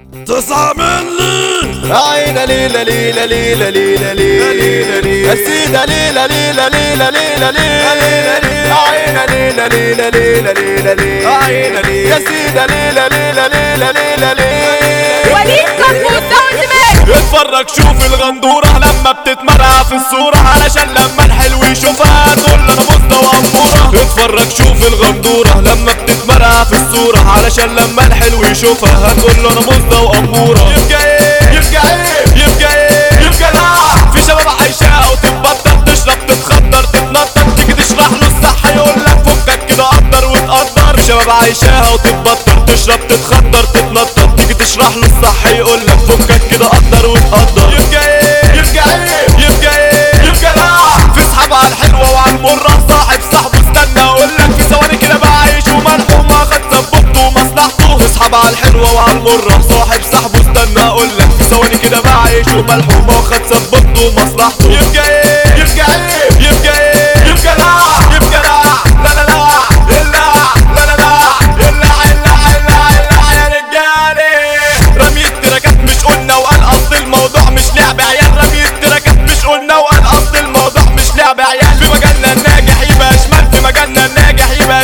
تسعة ملي عينا ليلة ليلة ليلة ليلة ليلة ليلة السيدة ليلة ليلة ليلة ليلة ليلة عينا ليلة ليلة ليلة ليلة ليلة عينا ليلة يا سيدة ليلة ليلة ليلة ليلة ليلة وليد كفو ساوند ميكس اتفرج شوف الغندورة لما بتتمرع في الصورة علشان لما الحلو يشوفها تقول له انا مستوى امورة اتفرج شوف الغندورة لما بتتمرع في الصورة علشان لما الحلو يشوفها هتقول له انا مستوى امورة يبقى ايه يبقى ايه يبقى ايه يبقى لا في شباب عايشة وتتبطل تشرب تتخدر تتنطط تيجي تشرح له الصح يقول لك فكك كده قدر وتقدر في شباب عايشاها وتتبطل تشرب تتخدر تتنطط تيجي تشرح له الصح يقول لك فكك كده قدر وتقدر يبقى ايه يبقى ايه يبقى ايه يبقى لا في صحاب على الحلوه وعلى المره صاحب صاحبه استنى اقول لك في ثواني كده بقى عايش وملحوم واخد سبوبته ومصلحته في صحاب على الحلوه وعلى المره صاحب صاحبه استنى اقول لك في ثواني كده بقى عايش وملحوم واخد سبوبته ومصلحته يبقى ايه يبقى ايه يبقى ايه يبقى لا يبقى لا لا لا لا الا لا لا لا الا الا الا الا يا رجالي رمي التراكات مش قلنا وقال قصد الموضوع مش لعب عيال رمي التراكات مش قلنا وقال قصد الموضوع مش لعب عيال في مجالنا الناجح يبقى شمال في مجالنا الناجح يبقى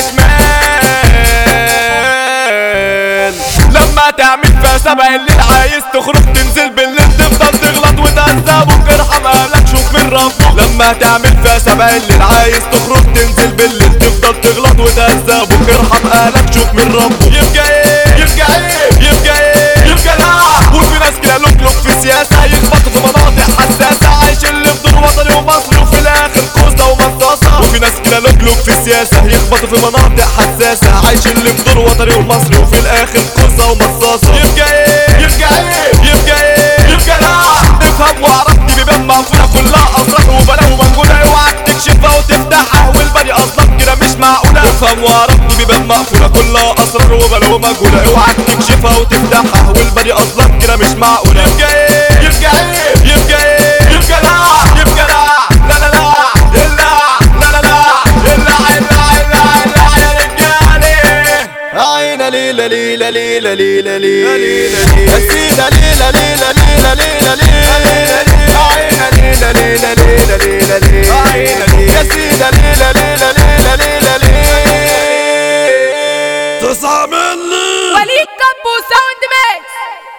شمال لما تعمل فيها سبع الليل عايز تخرج تنزل بالليل تفضل تغلط وتعذب وترحم اهلك شوف من ربك لما تعمل فيها سبع الليل عايز تخرج تنزل بالليل تفضل تغلط وتعذب وترحم اهلك شوف من ربك يبقى ايه يبقى ايه يبقى ايه يبقى لا وفي ناس كده لوك لوك في سياسة يخبطوا في مناطق حساسة عايشين اللي في دور وطني ومصري وفي الاخر كوسة ومصاصة وفي ناس كده لوك لوك في السياسة يخبطوا في مناطق حساسة عايشين اللي في دور وطني ومصري وفي الاخر كوسة ومصاصة يبقى ايه يبقى ايه يبقى ايه يبقى لا افهم وعرفني بيبان مقفولة كلها اسرار وبلاوي موجودة اوعى تكشفها وتفتحها والبني اصلا كده مش معقولة افهم وعرفني بيبان مقفولة كلها اسرار وبلاوي موجودة اوعى تكشفها وتفتحها والبني اصلا كده مش معقولة يبقى ايه يبقى ايه يبقى ايه يبقى لا يبقى لا لا لا لا الا لا لا لا الا الا الا الا يا رجالي عينا ليلة ليلة ليلة ليلة ليلة ليلة السيدة ليلة ليلة ليلة ليلة ليلة